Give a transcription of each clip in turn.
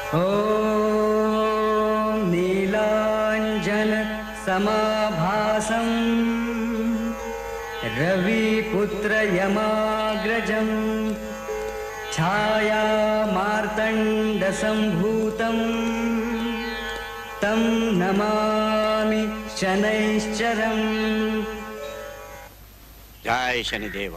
ॐ नीलाञ्जन समाभासम् रविपुत्रयमाग्रजम् छायामार्तण्डसम्भूतम् तं नमामि शनैश्चरम् ಜಯ ಶನಿದೇವ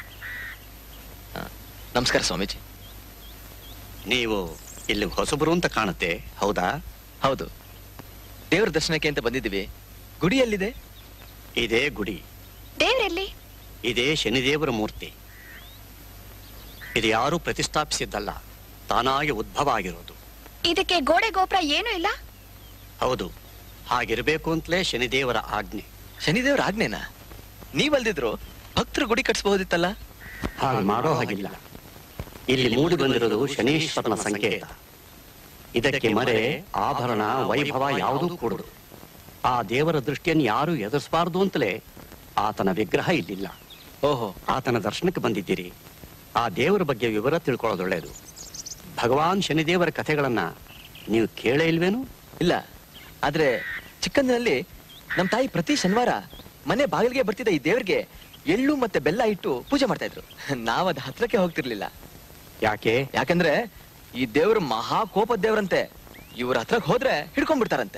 ನಮಸ್ಕಾರ ಸ್ವಾಮೀಜಿ ನೀವು ಇಲ್ಲಿ ಹೊಸಬರು ಅಂತ ಕಾಣುತ್ತೆ ಹೌದಾ ಹೌದು ದೇವ್ರ ದರ್ಶನಕ್ಕೆ ಅಂತ ಬಂದಿದ್ದೀವಿ ಗುಡಿ ಎಲ್ಲಿದೆ ಇದೇ ಗುಡಿ ದೇವ್ರೆಲ್ಲಿ ಇದೇ ಶನಿದೇವರ ಮೂರ್ತಿ ಇದು ಯಾರೂ ಪ್ರತಿಷ್ಠಾಪಿಸಿದ್ದಲ್ಲ ತಾನಾಗಿ ಉದ್ಭವ ಆಗಿರೋದು ಇದಕ್ಕೆ ಗೋಡೆ ಗೋಪುರ ಏನೂ ಇಲ್ಲ ಹೌದು ಹಾಗಿರ್ಬೇಕು ಅಂತಲೇ ಶನಿದೇವರ ಆಜ್ಞೆ ಶನಿದೇವ್ರ ಆಜ್ಞೆನಾ ನೀವಲ್ದಿದ್ರು ಭಕ್ತರು ಗುಡಿ ಕಟ್ಸ್ಬಹುದಿತ್ತಲ್ಲ ಹಾಗೆ ಮಾಡೋ ಹಾಗಿಲ್ಲ ಇಲ್ಲಿ ಮೂಡಿ ಬಂದಿರೋದು ಶನೀಶ್ವರನ ಸಂಕೇತ ಇದಕ್ಕೆ ಮರೆ ಆಭರಣ ವೈಭವ ಯಾವುದೂ ಕೂಡದು ಆ ದೇವರ ದೃಷ್ಟಿಯನ್ನು ಯಾರು ಎದುರಿಸಬಾರದು ಅಂತಲೇ ಆತನ ವಿಗ್ರಹ ಇಲ್ಲಿಲ್ಲ ಓಹೋ ಆತನ ದರ್ಶನಕ್ಕೆ ಬಂದಿದ್ದೀರಿ ಆ ದೇವರ ಬಗ್ಗೆ ವಿವರ ತಿಳ್ಕೊಳ್ಳೋದು ಒಳ್ಳೆಯದು ಭಗವಾನ್ ಶನಿದೇವರ ಕಥೆಗಳನ್ನ ನೀವು ಕೇಳೇ ಇಲ್ವೇನು ಇಲ್ಲ ಆದ್ರೆ ಚಿಕ್ಕಂದಿನಲ್ಲಿ ನಮ್ ತಾಯಿ ಪ್ರತಿ ಶನಿವಾರ ಮನೆ ಬಾಗಿಲಿಗೆ ಬರ್ತಿದ್ದ ಈ ದೇವ್ರಿಗೆ ಎಳ್ಳು ಮತ್ತೆ ಬೆಲ್ಲ ಇಟ್ಟು ಪೂಜೆ ಮಾಡ್ತಾ ಇದ್ರು ನಾವ್ ಅದ್ ಹತ್ರಕ್ಕೆ ಹೋಗ್ತಿರ್ಲಿಲ್ಲ ಯಾಕೆ ಯಾಕಂದ್ರೆ ಈ ದೇವ್ರು ಮಹಾ ಕೋಪದ ದೇವ್ರಂತೆ ಇವ್ರ ಹತ್ರಕ್ ಹೋದ್ರೆ ಹಿಡ್ಕೊಂಡ್ಬಿಡ್ತಾರಂತೆ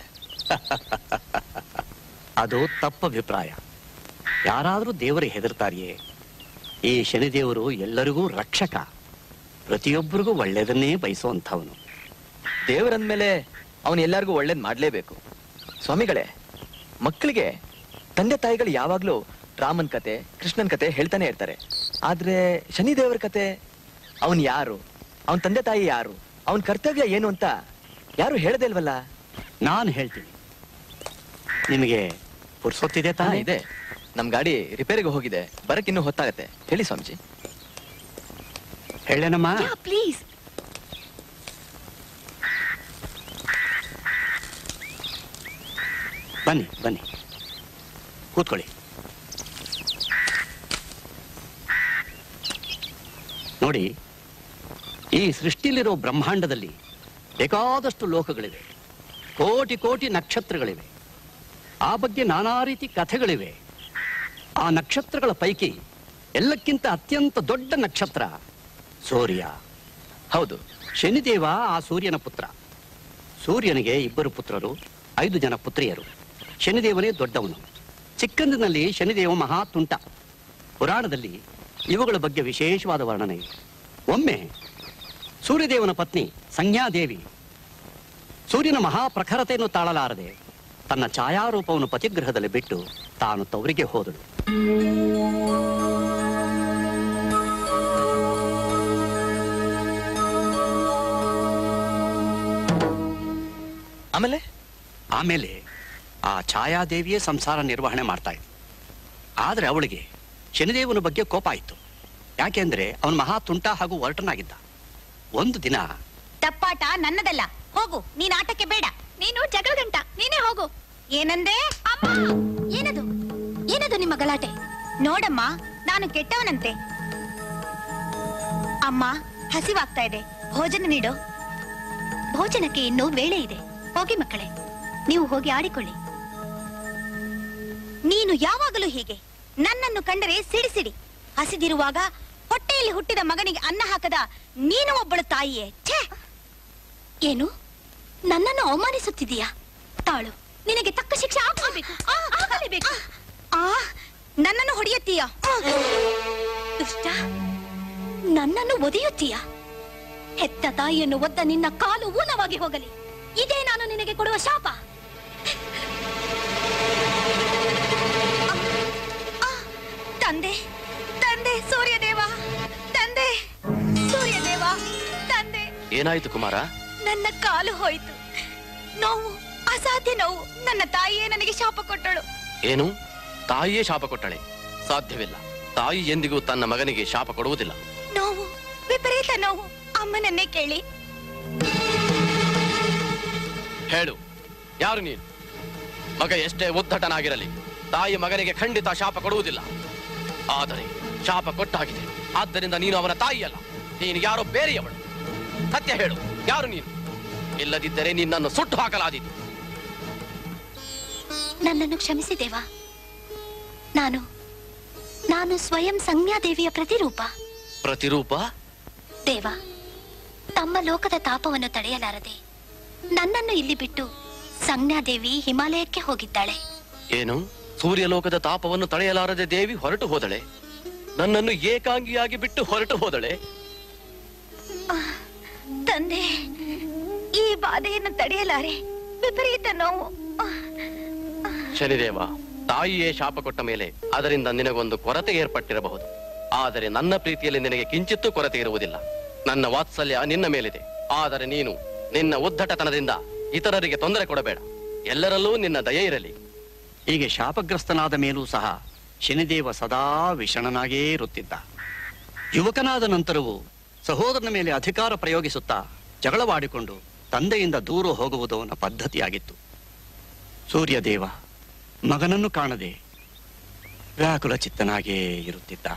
ಅದು ತಪ್ಪ ಅಭಿಪ್ರಾಯ ಯಾರಾದರೂ ದೇವರಿಗೆ ಹೆದರ್ತಾರಿಯೇ ಈ ಶನಿದೇವರು ಎಲ್ಲರಿಗೂ ರಕ್ಷಕ ಪ್ರತಿಯೊಬ್ಬರಿಗೂ ಒಳ್ಳೆಯದನ್ನೇ ಬಯಸುವಂಥವನು ದೇವರಂದ್ಮೇಲೆ ಅವನು ಎಲ್ಲರಿಗೂ ಒಳ್ಳೇದ್ ಮಾಡ್ಲೇಬೇಕು ಸ್ವಾಮಿಗಳೇ ಮಕ್ಕಳಿಗೆ ತಂದೆ ತಾಯಿಗಳು ಯಾವಾಗ್ಲೂ ರಾಮನ್ ಕತೆ ಕೃಷ್ಣನ್ ಕತೆ ಹೇಳ್ತಾನೆ ಇರ್ತಾರೆ ಆದ್ರೆ ಶನಿ ದೇವರ ಕತೆ ಅವನ್ ಯಾರು ಅವನ್ ತಂದೆ ತಾಯಿ ಯಾರು ಅವನ್ ಕರ್ತವ್ಯ ಏನು ಅಂತ ಯಾರು ಹೇಳದೇ ಇಲ್ವಲ್ಲ ನಾನು ಹೇಳ್ತೀನಿ ನಿಮಗೆ ಪುರ್ಸೊತ್ತಿದೆ ತಾನೇ ತಾನೇ ಇದೆ ನಮ್ ಗಾಡಿ ರಿಪೇರಿಗೆ ಹೋಗಿದೆ ಬರಕ್ ಇನ್ನೂ ಹೊತ್ತಾಗತ್ತೆ ಹೇಳಿ ಸ್ವಾಮೀಜಿ ಹೇಳೇನಮ್ಮ ಯಾ ಪ್ಲೀಸ್ ಬನ್ನಿ ಬನ್ನಿ ಕೂತ್ಕೊಳ್ಳಿ ನೋಡಿ ಈ ಸೃಷ್ಟಿಲಿರೋ ಬ್ರಹ್ಮಾಂಡದಲ್ಲಿ ಬೇಕಾದಷ್ಟು ಲೋಕಗಳಿವೆ ಕೋಟಿ ಕೋಟಿ ನಕ್ಷತ್ರಗಳಿವೆ ಆ ಬಗ್ಗೆ ನಾನಾ ರೀತಿ ಕಥೆಗಳಿವೆ ಆ ನಕ್ಷತ್ರಗಳ ಪೈಕಿ ಎಲ್ಲಕ್ಕಿಂತ ಅತ್ಯಂತ ದೊಡ್ಡ ನಕ್ಷತ್ರ ಸೂರ್ಯ ಹೌದು ಶನಿದೇವ ಆ ಸೂರ್ಯನ ಪುತ್ರ ಸೂರ್ಯನಿಗೆ ಇಬ್ಬರು ಪುತ್ರರು ಐದು ಜನ ಪುತ್ರಿಯರು ಶನಿದೇವನೇ ದೊಡ್ಡವನು ಚಿಕ್ಕಂದಿನಲ್ಲಿ ಶನಿದೇವ ಮಹಾ ತುಂಟ ಪುರಾಣದಲ್ಲಿ ಇವುಗಳ ಬಗ್ಗೆ ವಿಶೇಷವಾದ ವರ್ಣನೆ ಇದೆ ಒಮ್ಮೆ ಸೂರ್ಯದೇವನ ಪತ್ನಿ ಸಂಜ್ಞಾದೇವಿ ಸೂರ್ಯನ ಮಹಾಪ್ರಖರತೆಯನ್ನು ತಾಳಲಾರದೆ ತನ್ನ ಛಾಯಾರೂಪವನ್ನು ಪತಿಗೃಹದಲ್ಲಿ ಬಿಟ್ಟು ತಾನು ತವರಿಗೆ ಹೋದಳು ಆಮೇಲೆ ಆಮೇಲೆ ಆ ಛಾಯಾದೇವಿಯೇ ಸಂಸಾರ ನಿರ್ವಹಣೆ ಮಾಡ್ತಾ ಇದ್ಲು ಆದ್ರೆ ಅವಳಿಗೆ ಶನಿದೇವನ ಬಗ್ಗೆ ಕೋಪ ಆಯಿತು ಯಾಕೆಂದ್ರೆ ಅವನು ಮಹಾ ತುಂಟ ಹಾಗೂ ಒರಟನಾಗಿದ್ದ ಒಂದು ದಿನ ತಪ್ಪಾಟ ನನ್ನದಲ್ಲ ಹೋಗು ನೀನ್ ಆಟಕ್ಕೆ ಬೇಡ ನೀನು ಜಗಳ ಗಂಟ ನೀನೇ ಹೋಗು ಏನಂದೆ ಅಮ್ಮ ಏನದು ಏನದು ನಿಮ್ಮ ಗಲಾಟೆ ನೋಡಮ್ಮ ನಾನು ಕೆಟ್ಟವನಂತೆ ಅಮ್ಮ ಹಸಿವಾಗ್ತಾ ಇದೆ ಭೋಜನ ನೀಡು ಭೋಜನಕ್ಕೆ ಇನ್ನೂ ವೇಳೆ ಇದೆ ಹೋಗಿ ಮಕ್ಕಳೇ ನೀವು ಹೋಗಿ ಆಡಿಕೊಳ್ಳಿ ನೀನು ಯಾವಾಗಲೂ ಹೀಗೆ ನನ್ನನ್ನು ಕಂಡರೆ ಸಿಡಿಸಿಡಿ ಹಸಿದಿರುವಾಗ ಹೊಟ್ಟೆಯಲ್ಲಿ ಹುಟ್ಟಿದ ಮಗನಿಗೆ ಅನ್ನ ಹಾಕದ ನೀನು ಒಬ್ಬಳು ತಾಯಿಯೇ ಛೇ ಏನು ನನ್ನನ್ನು ಅವಮಾನಿಸುತ್ತಿದೀಯಾ ತಾಳು ನಿನಗೆ ತಕ್ಕ ಶಿಕ್ಷೆ ಆಗಲೇಬೇಕು ಆಗಲೇಬೇಕು ಆ ನನ್ನನ್ನು ಹೊಡೆಯುತ್ತೀಯ ದುಷ್ಟ ನನ್ನನ್ನು ಒದೆಯುತ್ತೀಯ ಹೆತ್ತ ತಾಯಿಯನ್ನು ಒದ್ದ ನಿನ್ನ ಕಾಲು ಊನವಾಗಿ ಹೋಗಲಿ ಇದೇ ನಾನು ನಿನಗೆ ಕೊಡುವ ಶಾಪ ಆ, ತಂದೆ ತಂದೆ ಸೂರ್ಯದೇವ ತಂದೆ ಸೂರ್ಯದೇವ ತಂದೆ ಏನಾಯ್ತು ಕುಮಾರ ನನ್ನ ಕಾಲು ಹೋಯ್ತು ನೋವು ಅಸಾಧ್ಯ ನೋವು ನನ್ನ ತಾಯಿಯೇ ನನಗೆ ಶಾಪ ಕೊಟ್ಟಳು ಏನು ತಾಯಿಯೇ ಶಾಪ ಕೊಟ್ಟಳೆ ಸಾಧ್ಯವಿಲ್ಲ ತಾಯಿ ಎಂದಿಗೂ ತನ್ನ ಮಗನಿಗೆ ಶಾಪ ಕೊಡುವುದಿಲ್ಲ ನೋವು ವಿಪರೀತ ನೋವು ಅಮ್ಮನನ್ನೇ ಕೇಳಿ ಹೇಳು ಯಾರು ನೀನು ಮಗ ಎಷ್ಟೇ ಉದ್ದಟನಾಗಿರಲಿ ತಾಯಿ ಮಗನಿಗೆ ಖಂಡಿತ ಶಾಪ ಕೊಡುವುದಿಲ್ಲ ಆದರೆ ಶಾಪ ಕೊಟ್ಟಾಗಿದೆ ಆದ್ದರಿಂದ ನೀನು ಅವನ ತಾಯಿಯಲ್ಲ ನೀನು ಯಾರೋ ಬೇರೆಯವಳು ಸತ್ಯ ಹೇಳು ಯಾರು ನೀನು ಇಲ್ಲದಿದ್ದರೆ ನಿನ್ನನ್ನು ಸುಟ್ಟು ಹಾಕಲಾದೀತು ನನ್ನನ್ನು ಕ್ಷಮಿಸಿ ದೇವ ನಾನು ನಾನು ಸ್ವಯಂ ಸಂಜ್ಞಾದೇವಿಯ ಪ್ರತಿರೂಪ ಪ್ರತಿರೂಪ ದೇವ ತಮ್ಮ ಲೋಕದ ತಾಪವನ್ನು ತಡೆಯಲಾರದೆ ನನ್ನನ್ನು ಇಲ್ಲಿ ಬಿಟ್ಟು ಸಂಜ್ಞಾದೇವಿ ಹಿಮಾಲಯಕ್ಕೆ ಹೋಗಿದ್ದಾಳೆ ಏನು ಸೂರ್ಯಲೋಕದ ತಾಪವನ್ನು ತಡೆಯಲಾರದೆ ದೇವಿ ಹೊರಟು ಹೋದಳೆ ನನ್ನನ್ನು ಏಕಾಂಗಿಯಾಗಿ ಬಿಟ್ಟು ಹೊರಟು ಹೋದಳೆ ತಂದೆ ಈ ಬಾಧೆಯನ್ನು ತಡೆಯಲಾರೆ ವಿಪರೀತ ನೋವು ಶನಿದೇವ ತಾಯಿಯೇ ಶಾಪ ಕೊಟ್ಟ ಮೇಲೆ ಅದರಿಂದ ನಿನಗೊಂದು ಕೊರತೆ ಏರ್ಪಟ್ಟಿರಬಹುದು ಆದರೆ ನನ್ನ ಪ್ರೀತಿಯಲ್ಲಿ ನಿನಗೆ ಕಿಂಚಿತ್ತೂ ಕೊರತೆ ಇರುವುದಿಲ್ಲ ನನ್ನ ವಾತ್ಸಲ್ಯ ನಿನ್ನ ಮೇಲಿದೆ ಆದರೆ ನೀನು ನಿನ್ನ ಉದ್ದಟತನದಿಂದ ಇತರರಿಗೆ ತೊಂದರೆ ಕೊಡಬೇಡ ಎಲ್ಲರಲ್ಲೂ ನಿನ್ನ ದಯೆ ಇರಲಿ ಹೀಗೆ ಶಾಪಗ್ರಸ್ತನಾದ ಮೇಲೂ ಸಹ ಶನಿದೇವ ಸದಾ ವಿಷಣನಾಗೇ ಇರುತ್ತಿದ್ದ ಯುವಕನಾದ ನಂತರವೂ ಸಹೋದರನ ಮೇಲೆ ಅಧಿಕಾರ ಪ್ರಯೋಗಿಸುತ್ತಾ ಜಗಳವಾಡಿಕೊಂಡು ತಂದೆಯಿಂದ ದೂರ ಹೋಗುವುದು ಅವನ ಪದ್ಧತಿಯಾಗಿತ್ತು ಸೂರ್ಯದೇವ ಮಗನನ್ನು ಕಾಣದೆ ವ್ಯಾಕುಲ ಚಿತ್ತನಾಗೇ ಇರುತ್ತಿದ್ದ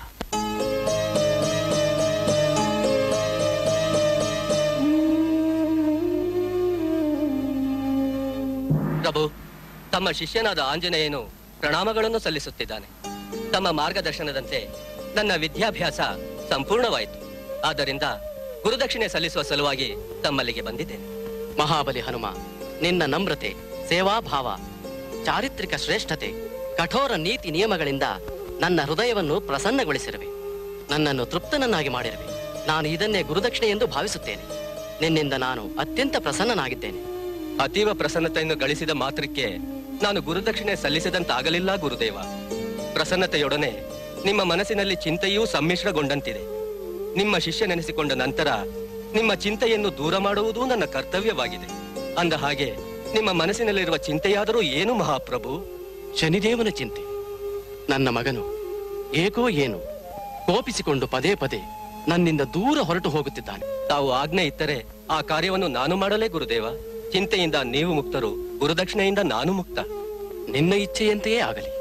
ಪ್ರಭು ತಮ್ಮ ಶಿಷ್ಯನಾದ ಆಂಜನೇಯನು ಪ್ರಣಾಮಗಳನ್ನು ಸಲ್ಲಿಸುತ್ತಿದ್ದಾನೆ ತಮ್ಮ ಮಾರ್ಗದರ್ಶನದಂತೆ ನನ್ನ ವಿದ್ಯಾಭ್ಯಾಸ ಸಂಪೂರ್ಣವಾಯಿತು ಆದ್ದರಿಂದ ಗುರುದಕ್ಷಿಣೆ ಸಲ್ಲಿಸುವ ಸಲುವಾಗಿ ತಮ್ಮಲ್ಲಿಗೆ ಬಂದಿದ್ದೇನೆ ಮಹಾಬಲಿ ಹನುಮ ನಿನ್ನ ನಮ್ರತೆ ಸೇವಾಭಾವ ಚಾರಿತ್ರಿಕ ಶ್ರೇಷ್ಠತೆ ಕಠೋರ ನೀತಿ ನಿಯಮಗಳಿಂದ ನನ್ನ ಹೃದಯವನ್ನು ಪ್ರಸನ್ನಗೊಳಿಸಿರುವೆ ನನ್ನನ್ನು ತೃಪ್ತನನ್ನಾಗಿ ಮಾಡಿರುವೆ ನಾನು ಇದನ್ನೇ ಗುರುದಕ್ಷಿಣೆ ಎಂದು ಭಾವಿಸುತ್ತೇನೆ ನಿನ್ನಿಂದ ನಾನು ಅತ್ಯಂತ ಪ್ರಸನ್ನನಾಗಿದ್ದೇನೆ ಅತೀವ ಪ್ರಸನ್ನತೆಯನ್ನು ಗಳಿಸಿದ ಮಾತ್ರಕ್ಕೆ ನಾನು ಗುರುದಕ್ಷಿಣೆ ಸಲ್ಲಿಸಿದಂತಾಗಲಿಲ್ಲ ಗುರುದೇವ ಪ್ರಸನ್ನತೆಯೊಡನೆ ನಿಮ್ಮ ಮನಸ್ಸಿನಲ್ಲಿ ಚಿಂತೆಯೂ ಸಮ್ಮಿಶ್ರಗೊಂಡಂತಿದೆ ನಿಮ್ಮ ಶಿಷ್ಯ ನೆನೆಸಿಕೊಂಡ ನಂತರ ನಿಮ್ಮ ಚಿಂತೆಯನ್ನು ದೂರ ಮಾಡುವುದೂ ನನ್ನ ಕರ್ತವ್ಯವಾಗಿದೆ ಅಂದ ಹಾಗೆ ನಿಮ್ಮ ಮನಸ್ಸಿನಲ್ಲಿರುವ ಚಿಂತೆಯಾದರೂ ಏನು ಮಹಾಪ್ರಭು ಶನಿದೇವನ ಚಿಂತೆ ನನ್ನ ಮಗನು ಏಕೋ ಏನು ಕೋಪಿಸಿಕೊಂಡು ಪದೇ ಪದೇ ನನ್ನಿಂದ ದೂರ ಹೊರಟು ಹೋಗುತ್ತಿದ್ದಾನೆ ತಾವು ಆಜ್ಞೆ ಇತ್ತರೆ ಆ ಕಾರ್ಯವನ್ನು ನಾನು ಮಾಡಲೇ ಗುರುದೇವ ಚಿಂತೆಯಿಂದ ನೀವು ಮುಕ್ತರು ಗುರುದಕ್ಷಿಣೆಯಿಂದ ನಾನು ಮುಕ್ತ ನಿನ್ನ ಇಚ್ಛೆಯಂತೆಯೇ ಆಗಲಿ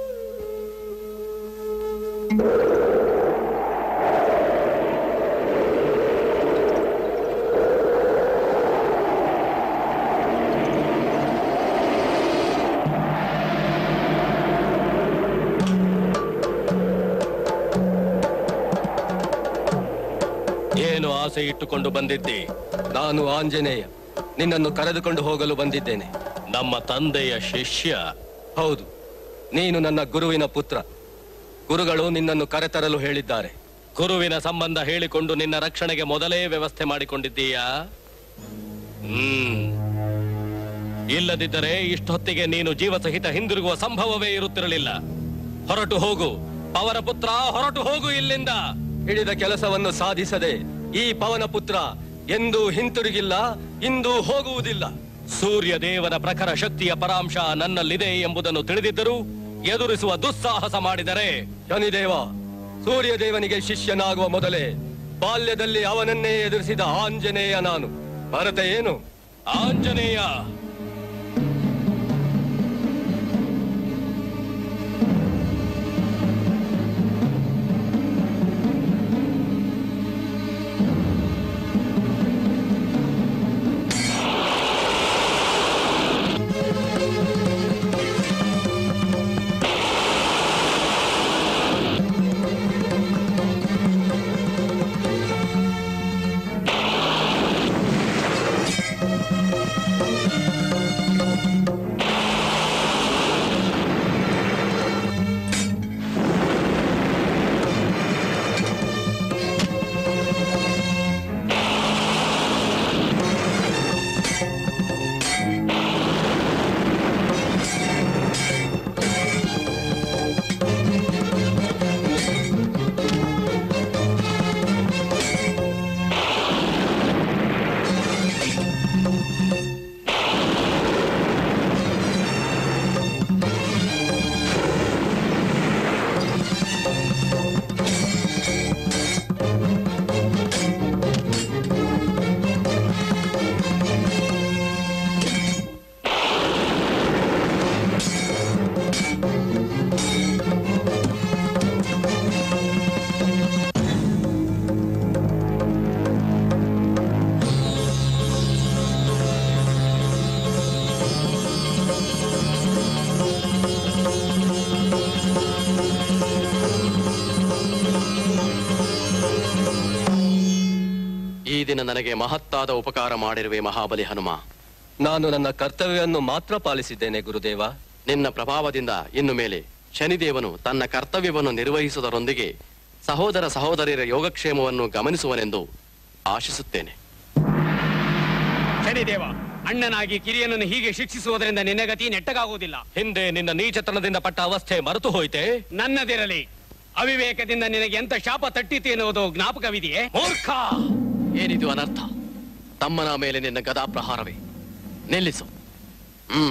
ಏನು ಆಸೆ ಇಟ್ಟುಕೊಂಡು ಬಂದಿದ್ದಿ ನಾನು ಆಂಜನೇಯ ನಿನ್ನನ್ನು ಕರೆದುಕೊಂಡು ಹೋಗಲು ಬಂದಿದ್ದೇನೆ ನಮ್ಮ ತಂದೆಯ ಶಿಷ್ಯ ಹೌದು ನೀನು ನನ್ನ ಗುರುವಿನ ಪುತ್ರ ಗುರುಗಳು ನಿನ್ನನ್ನು ಕರೆತರಲು ಹೇಳಿದ್ದಾರೆ ಗುರುವಿನ ಸಂಬಂಧ ಹೇಳಿಕೊಂಡು ನಿನ್ನ ರಕ್ಷಣೆಗೆ ಮೊದಲೇ ವ್ಯವಸ್ಥೆ ಮಾಡಿಕೊಂಡಿದ್ದೀಯಾ ಹ್ಮ್ ಇಲ್ಲದಿದ್ದರೆ ಇಷ್ಟೊತ್ತಿಗೆ ನೀನು ಜೀವಸಹಿತ ಹಿಂದಿರುಗುವ ಸಂಭವವೇ ಇರುತ್ತಿರಲಿಲ್ಲ ಹೊರಟು ಹೋಗು ಅವರ ಪುತ್ರ ಹೊರಟು ಹೋಗು ಇಲ್ಲಿಂದ ಹಿಡಿದ ಕೆಲಸವನ್ನು ಸಾಧಿಸದೆ ಈ ಪವನ ಪುತ್ರ ಎಂದೂ ಹಿಂತಿರುಗಿಲ್ಲ ಇಂದು ಹೋಗುವುದಿಲ್ಲ ಸೂರ್ಯ ದೇವರ ಪ್ರಖರ ಶಕ್ತಿಯ ಪರಾಂಶ ನನ್ನಲ್ಲಿದೆ ಎಂಬುದನ್ನು ತಿಳಿದಿದ್ದರೂ ಎದುರಿಸುವ ದುಸ್ಸಾಹಸ ಮಾಡಿದರೆ ಶನಿದೇವ ಸೂರ್ಯ ದೇವನಿಗೆ ಶಿಷ್ಯನಾಗುವ ಮೊದಲೇ ಬಾಲ್ಯದಲ್ಲಿ ಅವನನ್ನೇ ಎದುರಿಸಿದ ಆಂಜನೇಯ ನಾನು ಭರತ ಏನು ಆಂಜನೇಯ ನನಗೆ ಮಹತ್ತಾದ ಉಪಕಾರ ಮಾಡಿರುವೆ ಮಹಾಬಲಿ ಹನುಮ ನಾನು ನನ್ನ ಕರ್ತವ್ಯವನ್ನು ಮಾತ್ರ ಪಾಲಿಸಿದ್ದೇನೆ ಗುರುದೇವ ನಿನ್ನ ಪ್ರಭಾವದಿಂದ ಇನ್ನು ಮೇಲೆ ಶನಿದೇವನು ತನ್ನ ಕರ್ತವ್ಯವನ್ನು ನಿರ್ವಹಿಸುವುದರೊಂದಿಗೆ ಸಹೋದರ ಸಹೋದರಿಯರ ಯೋಗಕ್ಷೇಮವನ್ನು ಗಮನಿಸುವನೆಂದು ಆಶಿಸುತ್ತೇನೆ ಶನಿದೇವ ಅಣ್ಣನಾಗಿ ಕಿರಿಯನನ್ನು ಹೀಗೆ ಶಿಕ್ಷಿಸುವುದರಿಂದ ನಿನ್ನ ಗತಿ ನೆಟ್ಟಗಾಗುವುದಿಲ್ಲ ಹಿಂದೆ ನಿನ್ನ ನೀಚತನದಿಂದ ಪಟ್ಟ ಅವಸ್ಥೆ ಮರೆತು ಹೋಯ್ತೆ ನನ್ನದಿರಲಿ ಅವಿವೇಕದಿಂದ ನಿನಗೆ ಎಂತ ಶಾಪ ತಟ್ಟಿತು ಎನ್ನುವುದು ಜ್ಞಾಪಕವಿದೆಯೇ ಮೂರ್ಖ ಏನಿದು ಅನರ್ಥ ತಮ್ಮನ ಮೇಲೆ ನಿನ್ನ ಗದಾ ಪ್ರಹಾರವೇ ನಿಲ್ಲಿಸು ಹ್ಮ್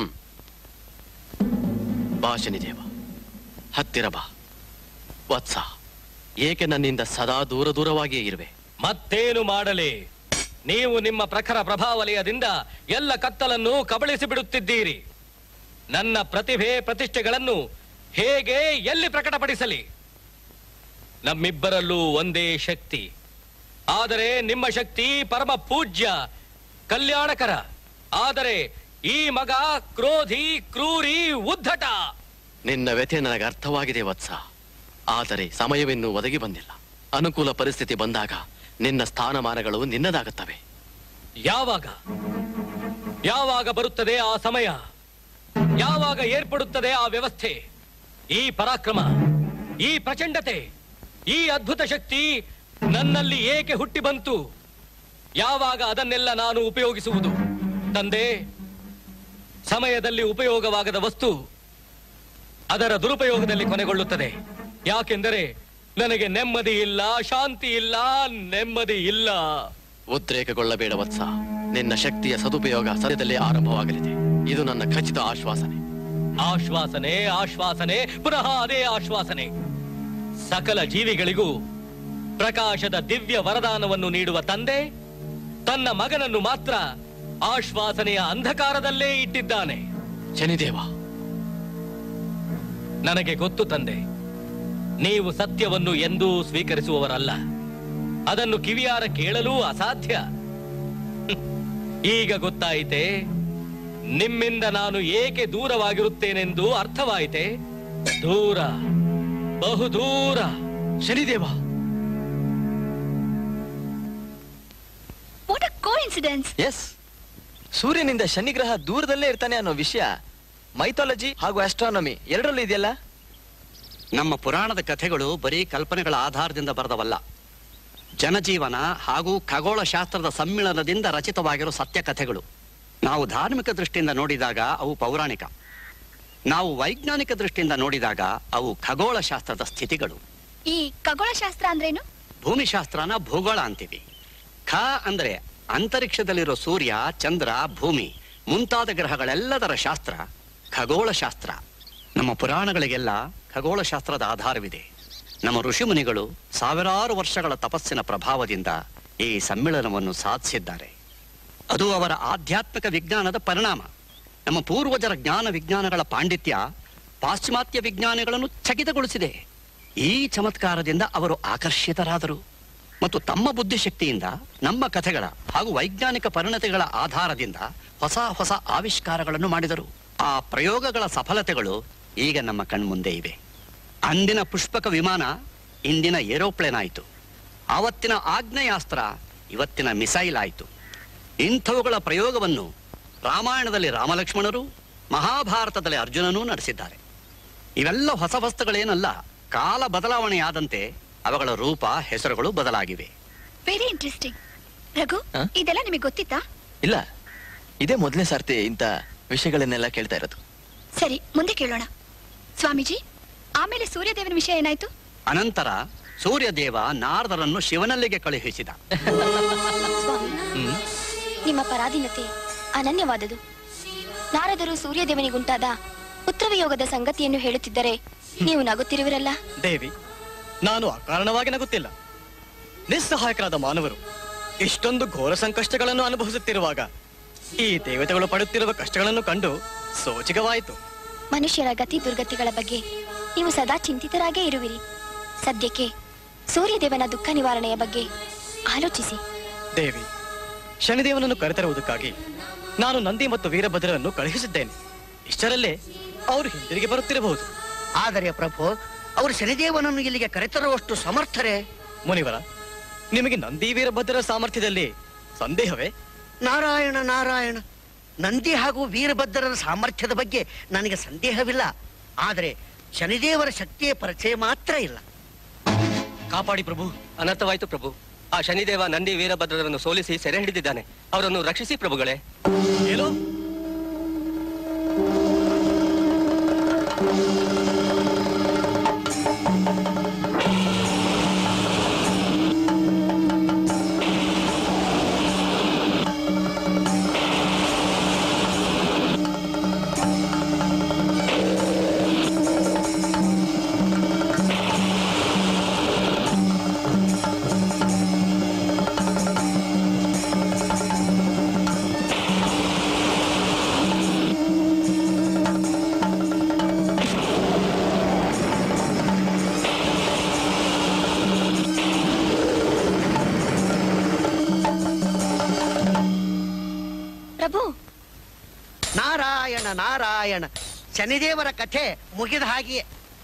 ಬಾ ಶನಿದೇವ ಹತ್ತಿರ ಬಾ ವತ್ಸ ಏಕೆ ನನ್ನಿಂದ ಸದಾ ದೂರ ದೂರವಾಗಿಯೇ ಇರುವೆ ಮತ್ತೇನು ಮಾಡಲಿ ನೀವು ನಿಮ್ಮ ಪ್ರಖರ ಪ್ರಭಾವಲಯದಿಂದ ಎಲ್ಲ ಕತ್ತಲನ್ನು ಕಬಳಿಸಿ ಬಿಡುತ್ತಿದ್ದೀರಿ ನನ್ನ ಪ್ರತಿಭೆ ಪ್ರತಿಷ್ಠೆಗಳನ್ನು ಹೇಗೆ ಎಲ್ಲಿ ಪ್ರಕಟಪಡಿಸಲಿ ನಮ್ಮಿಬ್ಬರಲ್ಲೂ ಒಂದೇ ಶಕ್ತಿ ಆದರೆ ನಿಮ್ಮ ಶಕ್ತಿ ಪರಮ ಪೂಜ್ಯ ಕಲ್ಯಾಣಕರ ಆದರೆ ಈ ಮಗ ಕ್ರೋಧಿ ಕ್ರೂರಿ ಉದ್ಧಟ ನಿನ್ನ ವ್ಯಥೆ ನನಗೆ ಅರ್ಥವಾಗಿದೆ ವತ್ಸ ಆದರೆ ಸಮಯವಿನ್ನೂ ಒದಗಿ ಬಂದಿಲ್ಲ ಅನುಕೂಲ ಪರಿಸ್ಥಿತಿ ಬಂದಾಗ ನಿನ್ನ ಸ್ಥಾನಮಾನಗಳು ನಿನ್ನದಾಗುತ್ತವೆ ಯಾವಾಗ ಯಾವಾಗ ಬರುತ್ತದೆ ಆ ಸಮಯ ಯಾವಾಗ ಏರ್ಪಡುತ್ತದೆ ಆ ವ್ಯವಸ್ಥೆ ಈ ಪರಾಕ್ರಮ ಈ ಪ್ರಚಂಡತೆ ಈ ಅದ್ಭುತ ಶಕ್ತಿ ನನ್ನಲ್ಲಿ ಏಕೆ ಹುಟ್ಟಿ ಬಂತು ಯಾವಾಗ ಅದನ್ನೆಲ್ಲ ನಾನು ಉಪಯೋಗಿಸುವುದು ತಂದೆ ಸಮಯದಲ್ಲಿ ಉಪಯೋಗವಾಗದ ವಸ್ತು ಅದರ ದುರುಪಯೋಗದಲ್ಲಿ ಕೊನೆಗೊಳ್ಳುತ್ತದೆ ಯಾಕೆಂದರೆ ನನಗೆ ನೆಮ್ಮದಿ ಇಲ್ಲ ಶಾಂತಿ ಇಲ್ಲ ನೆಮ್ಮದಿ ಇಲ್ಲ ಉದ್ರೇಕಗೊಳ್ಳಬೇಡ ವತ್ಸ ನಿನ್ನ ಶಕ್ತಿಯ ಸದುಪಯೋಗ ಸದ್ಯದಲ್ಲೇ ಆರಂಭವಾಗಲಿದೆ ಇದು ನನ್ನ ಖಚಿತ ಆಶ್ವಾಸನೆ ಆಶ್ವಾಸನೆ ಆಶ್ವಾಸನೆ ಪುನಃ ಅದೇ ಆಶ್ವಾಸನೆ ಸಕಲ ಜೀವಿಗಳಿಗೂ ಪ್ರಕಾಶದ ದಿವ್ಯ ವರದಾನವನ್ನು ನೀಡುವ ತಂದೆ ತನ್ನ ಮಗನನ್ನು ಮಾತ್ರ ಆಶ್ವಾಸನೆಯ ಅಂಧಕಾರದಲ್ಲೇ ಇಟ್ಟಿದ್ದಾನೆ ಶನಿದೇವ ನನಗೆ ಗೊತ್ತು ತಂದೆ ನೀವು ಸತ್ಯವನ್ನು ಎಂದೂ ಸ್ವೀಕರಿಸುವವರಲ್ಲ ಅದನ್ನು ಕಿವಿಯಾರ ಕೇಳಲೂ ಅಸಾಧ್ಯ ಹ್ಮ್. ಈಗ ಗೊತ್ತಾಯಿತೆ ನಿಮ್ಮಿಂದ ನಾನು ಏಕೆ ದೂರವಾಗಿರುತ್ತೇನೆಂದು ಅರ್ಥವಾಯಿತೆ ದೂರ ಬಹುದೂರ Shanideva what a coincidence yes ಸೂರ್ಯನಿಂದ ಶನಿಗ್ರಹ ದೂರದಲ್ಲೇ ಇರ್ತಾನೆ ಅನ್ನೋ ವಿಷಯ ಮೈಥಾಲಜಿ ಹಾಗೂ ಆಸ್ಟ್ರಾನಮಿ ಎರಡರಲ್ಲೂ ಇದೆಯಲ್ಲ ನಮ್ಮ ಪುರಾಣದ ಕಥೆಗಳು ಬರೀ ಕಲ್ಪನೆಗಳ ಆಧಾರದಿಂದ ಬರೆದವಲ್ಲ ಜನಜೀವನ ಹಾಗೂ ಖಗೋಳ ಶಾಸ್ತ್ರದ ಸಮ್ಮಿಳನದಿಂದ ರಚಿತವಾಗಿರೋ ಸತ್ಯ ಕಥೆಗಳು ನಾವು ಧಾರ್ಮಿಕ ದೃಷ್ಟಿಯಿಂದ ನೋಡಿದಾಗ ಅವು ಪೌರಾಣಿಕ ನಾವು ವೈಜ್ಞಾನಿಕ ದೃಷ್ಟಿಯಿಂದ ನೋಡಿದಾಗ ಅವು ಖಗೋಳ ಶಾಸ್ತ್ರದ ಸ್ಥಿತಿಗಳು ಈ ಖಗೋಳಶಾಸ್ತ್ರ ಅಂದ್ರೇನು ಭೂಮಿಶಾಸ್ತ್ರನ ಭೂಗೋಳ ಅಂತೀವಿ ಖ ಅಂದ್ರೆ ಅಂತರಿಕ್ಷದಲ್ಲಿರೋ ಸೂರ್ಯ ಚಂದ್ರ ಭೂಮಿ ಮುಂತಾದ ಗ್ರಹಗಳೆಲ್ಲದರ ಶಾಸ್ತ್ರ ಖಗೋಳ ಶಾಸ್ತ್ರ ನಮ್ಮ ಪುರಾಣಗಳಿಗೆಲ್ಲ ಖಗೋಳ ಶಾಸ್ತ್ರದ ಆಧಾರವಿದೆ ನಮ್ಮ ಋಷಿಮುನಿಗಳು ಸಾವಿರಾರು ವರ್ಷಗಳ ತಪಸ್ಸಿನ ಪ್ರಭಾವದಿಂದ ಈ ಸಮ್ಮಿಳನವನ್ನು ಸಾಧಿಸಿದ್ದಾರೆ ಅದು ಅವರ ಆಧ್ಯಾತ್ಮಿಕ ವಿಜ್ಞಾನದ ಪರಿಣಾಮ ನಮ್ಮ ಪೂರ್ವಜರ ಜ್ಞಾನ ವಿಜ್ಞಾನಗಳ ಪಾಂಡಿತ್ಯ ಪಾಶ್ಚಿಮಾತ್ಯ ವಿಜ್ಞಾನಿಗಳನ್ನು ಚಕಿತಗೊಳಿಸಿದೆ ಈ ಚಮತ್ಕಾರದಿಂದ ಅವರು ಆಕರ್ಷಿತರಾದರು ಮತ್ತು ತಮ್ಮ ಬುದ್ಧಿಶಕ್ತಿಯಿಂದ ನಮ್ಮ ಕಥೆಗಳ ಹಾಗೂ ವೈಜ್ಞಾನಿಕ ಪರಿಣತಿಗಳ ಆಧಾರದಿಂದ ಹೊಸ ಹೊಸ ಆವಿಷ್ಕಾರಗಳನ್ನು ಮಾಡಿದರು ಆ ಪ್ರಯೋಗಗಳ ಸಫಲತೆಗಳು ಈಗ ನಮ್ಮ ಕಣ್ಮುಂದೆ ಇವೆ ಅಂದಿನ ಪುಷ್ಪಕ ವಿಮಾನ ಇಂದಿನ ಏರೋಪ್ಲೇನ್ ಆಯಿತು ಆವತ್ತಿನ ಆಗ್ನೇಯಾಸ್ತ್ರ ಇವತ್ತಿನ ಮಿಸೈಲ್ ಆಯಿತು ಇಂಥವುಗಳ ಪ್ರಯೋಗವನ್ನು ರಾಮಾಯಣದಲ್ಲಿ ರಾಮಲಕ್ಷ್ಮಣರು ಮಹಾಭಾರತದಲ್ಲಿ ಅರ್ಜುನನೂ ನಡೆಸಿದ್ದಾರೆ ಇವೆಲ್ಲ ಹೊಸ ವಸ್ತುಗಳೇನಲ್ಲ ಕಾಲ ಬದಲಾವಣೆಯಾದಂತೆ ಅವುಗಳ ರೂಪ ಹೆಸರುಗಳು ಬದಲಾಗಿವೆ ವೆರಿ ಇಂಟ್ರೆಸ್ಟಿಂಗ್ ರಘು ಹ? ಇದೆಲ್ಲ ನಿಮಗೆ ಗೊತ್ತಿತ್ತಾ ಇಲ್ಲ ಇದೇ ಮೊದಲನೇ ಸಾರ್ತಿ ಇಂಥ ವಿಷಯಗಳನ್ನೆಲ್ಲ ಕೇಳ್ತಾ ಇರೋದು ಸರಿ ಮುಂದೆ ಕೇಳೋಣ ಸ್ವಾಮೀಜಿ ಆಮೇಲೆ ಸೂರ್ಯದೇವನ ವಿಷಯ ಏನಾಯ್ತು ಅನಂತರ ಸೂರ್ಯದೇವ ನಾರದರನ್ನು ಶಿವನಲ್ಲಿಗೆ ಕಳುಹಿಸಿದ ಸ್ವಾಮಿ ನಿಮ್ಮ ಪರಾಧೀನತೆ ಅನನ್ಯವಾದುದು ನಾರದರು ಸೂರ್ಯದೇವನಿಗುಂಟಾದ ಪುತ್ರವಿಯೋಗದ ಸಂಗತಿಯನ್ನು ಹೇಳುತ್ತಿದ್ದರೆ ನೀವು ನಗುತ್ತಿರುವಿರಲ್ಲ ದೇವಿ ನಾನು ಅಕಾರಣವಾಗಿ ನಗುತ್ತಿಲ್ಲ ನಿಸ್ಸಹಾಯಕರಾದ ಮಾನವರು ಇಷ್ಟೊಂದು ಘೋರ ಸಂಕಷ್ಟಗಳನ್ನು ಅನುಭವಿಸುತ್ತಿರುವಾಗ ಈ ದೇವತೆಗಳು ಪಡುತ್ತಿರುವ ಕಷ್ಟಗಳನ್ನು ಕಂಡು ಸೋಚಿಗವಾಯಿತು ಮನುಷ್ಯರ ಗತಿ ದುರ್ಗತಿಗಳ ಬಗ್ಗೆ ನೀವು ಸದಾ ಚಿಂತಿತರಾಗೇ ಇರುವಿರಿ ಸದ್ಯಕ್ಕೆ ಸೂರ್ಯದೇವನ ದುಃಖ ನಿವಾರಣೆಯ ಬಗ್ಗೆ ಆಲೋಚಿಸಿ ದೇವಿ ಶನಿದೇವನನ್ನು ಕರೆತರುವುದಕ್ಕಾಗಿ ನಾನು ನಂದಿ ಮತ್ತು ವೀರಭದ್ರರನ್ನು ಕಳುಹಿಸಿದ್ದೇನೆ ಇಷ್ಟರಲ್ಲೇ ಅವರು ಹಿಂದಿರುಗಿ ಬರುತ್ತಿರಬಹುದು ಆದರೆ ಪ್ರಭು ಅವರು ಶನಿದೇವನನ್ನು ಇಲ್ಲಿಗೆ ಕರೆತರುವಷ್ಟು ಸಮರ್ಥರೇ ಮುನಿವರ ನಿಮಗೆ ನಂದಿ ವೀರಭದ್ರರ ಸಾಮರ್ಥ್ಯದಲ್ಲಿ ಸಂದೇಹವೇ ನಾರಾಯಣ ನಾರಾಯಣ ನಂದಿ ಹಾಗೂ ವೀರಭದ್ರರ ಸಾಮರ್ಥ್ಯದ ಬಗ್ಗೆ ನನಗೆ ಸಂದೇಹವಿಲ್ಲ ಆದರೆ ಶನಿದೇವರ ಶಕ್ತಿಯ ಪರಿಚಯ ಮಾತ್ರ ಇಲ್ಲ ಕಾಪಾಡಿ ಪ್ರಭು ಅನರ್ಥವಾಯ್ತು ಪ್ರಭು ಆ ಶನಿದೇವ ನಂದಿ ವೀರಭದ್ರರನ್ನು ಸೋಲಿಸಿ ಸೆರೆ ಹಿಡಿದಿದ್ದಾನೆ ಅವರನ್ನು ರಕ್ಷಿಸಿ ಪ್ರಭುಗಳೇ ಏನು ಪ್ರಭು ನಾರಾಯಣ ನಾರಾಯಣ ಶನಿದೇವರ ಕಥೆ ಮುಗಿದ ಹಾಗೆಯೇ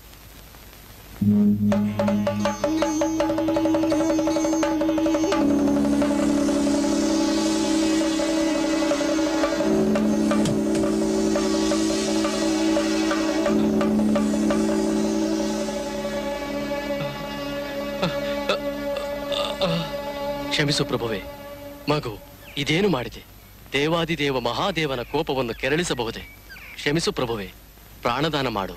ಕ್ಷಮಿಸು ಪ್ರಭುವೆ ಮಗು ಇದೇನು ಮಾಡಿದೆ ದೇವಾದಿದೇವ ಮಹಾದೇವನ ಕೋಪವನ್ನು ಕೆರಳಿಸಬಹುದೇ ಕ್ಷಮಿಸು ಪ್ರಭುವೆ ಪ್ರಾಣದಾನ ಮಾಡು